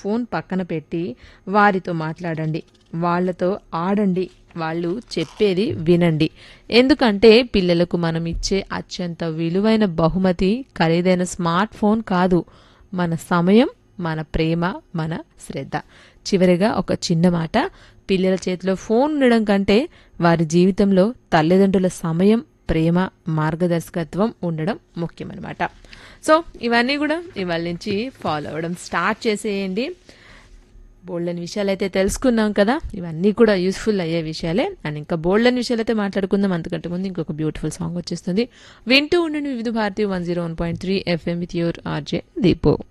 phone పక్కన పెట్టి వారితో మాట్లాడండి వాళ్ళతో ఆడండి వాళ్ళు చెప్పేది వినండి ఎందుకంటే పిల్లలకు మనం ఇచ్చే అత్యంత విలువైన బహుమతి ఖరీదైన స్మార్ట్ ఫోన్ కాదు మన సమయం మన ప్రేమ మన శ్రద్ధ చివరిగా ఒక చిన్న మాట పిల్లల చేతిలో ఫోన్ ఉండడం కంటే వారి జీవితంలో తల్లిదండ్రుల సమయం ప్రేమ మార్గదర్శకత్వం ఉండడం ముఖ్యమన్నమాట సో ఇవన్నీ కూడా ఇవాళ నుంచి ఫాలో అవ్వడం స్టార్ట్ చేసేయండి బోల్డెన్ విషయాలు అయితే తెలుసుకున్నాం కదా ఇవన్నీ కూడా యూస్ఫుల్ అయ్యే విషయాలే అండ్ ఇంకా బోల్డెన్ విషయాలు అయితే మాట్లాడుకుందాం అంతకంటే ముందు ఇంకొక బ్యూటిఫుల్ సాంగ్ వచ్చేస్తుంది వింటూ ఉండండి Vividh Bharati one zero one point three FM with your RJ దీపో